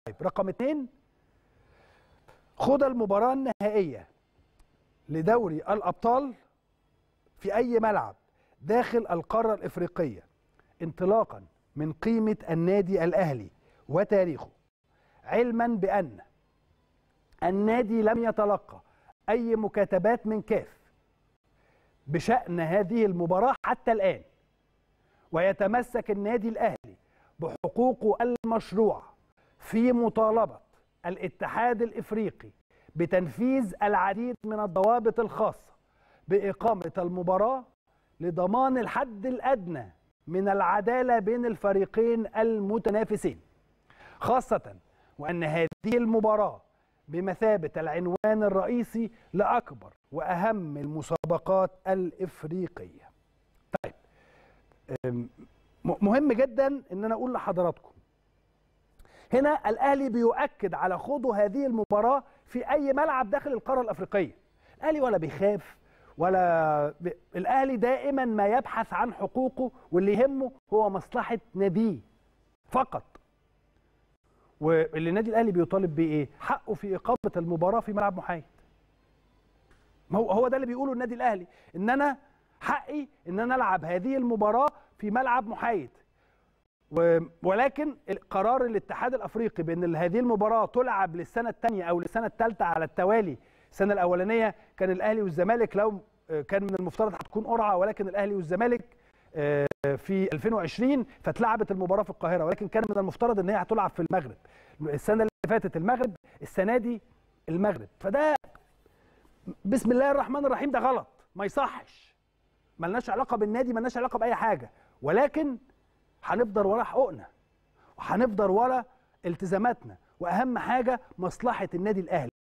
طيب رقم اثنين خد المباراة النهائية لدوري الأبطال في أي ملعب داخل القارة الإفريقية انطلاقا من قيمة النادي الأهلي وتاريخه علما بأن النادي لم يتلقى أي مكاتبات من كاف بشأن هذه المباراة حتى الآن ويتمسك النادي الأهلي بحقوقه المشروعة في مطالبة الاتحاد الإفريقي بتنفيذ العديد من الضوابط الخاصة بإقامة المباراة لضمان الحد الأدنى من العدالة بين الفريقين المتنافسين خاصة وأن هذه المباراة بمثابة العنوان الرئيسي لأكبر وأهم المسابقات الإفريقية طيب مهم جدا ان انا اقول لحضراتكم هنا الاهلي بيؤكد على خوضه هذه المباراه في اي ملعب داخل القاره الافريقيه الاهلي ولا بيخاف ولا ب... الاهلي دائما ما يبحث عن حقوقه واللي يهمه هو مصلحه ناديه فقط واللي النادي الاهلي بيطالب بيه ايه حقه في اقامه المباراه في ملعب محايد هو هو ده اللي بيقوله النادي الاهلي ان انا حقي ان انا العب هذه المباراه في ملعب محايد ولكن قرار الاتحاد الافريقي بان هذه المباراه تلعب للسنه الثانيه او للسنه الثالثه على التوالي السنه الاولانيه كان الاهلي والزمالك لو كان من المفترض هتكون قرعه ولكن الاهلي والزمالك في 2020 فاتلعبت المباراه في القاهره ولكن كان من المفترض ان هي هتلعب في المغرب السنه اللي فاتت المغرب السنه دي المغرب فده بسم الله الرحمن الرحيم ده غلط ما يصحش ملناش علاقه بالنادي ملناش علاقه باي حاجه ولكن هنفضل ورا حقوقنا وهنفضل ورا التزاماتنا واهم حاجه مصلحه النادي الاهلي